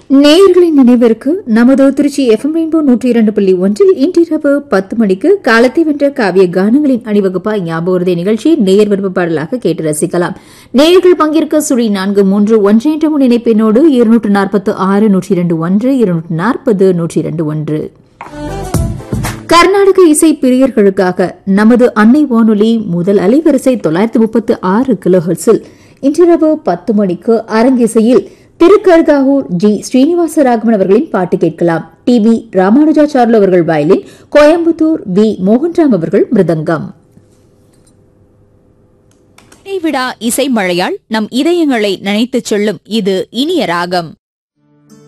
நேயர்களின் நினைவிற்கு நமது திருச்சி எஃப்எம் ரெயின்போ நூற்றி இரண்டு புள்ளி ஒன்றில் இன்றிரவு பத்து மணிக்கு காலத்தை வென்ற காவிய கானங்களின் அணிவகுப்பாய் ஞாபகத்தை நிகழ்ச்சி நேயர் விருப்ப பாடலாக கேட்டு ரசிக்கலாம் நேயர்கள் பங்கேற்க சுழி நான்கு மூன்று ஒன்று என்ற முன்னிணைப்பினோடு இருநூற்று நாற்பத்து ஆறு நூற்றி இரண்டு ஒன்று இருநூற்று நாற்பது நூற்றி இரண்டு ஒன்று கர்நாடக இசை பிரியர்களுக்காக நமது அன்னை வானொலி முதல் அலைவரிசை தொள்ளாயிரத்து முப்பத்து ஆறு கிலோஹெர்ட்ஸில் இன்றிரவு பத்து மணிக்கு அரங்கிசையில் திருக்கர்காவூர் ஜி ஸ்ரீனிவாச ராகவன் அவர்களின் பாட்டு கேட்கலாம் டி வி ராமானுஜாச்சார்லு அவர்கள் வயலின் கோயம்புத்தூர் வி மோகன்ராம் அவர்கள் மிருதங்கம் இடைவிடா இசை மழையால் நம் இதயங்களை நினைத்துச் செல்லும் இது இனிய ராகம்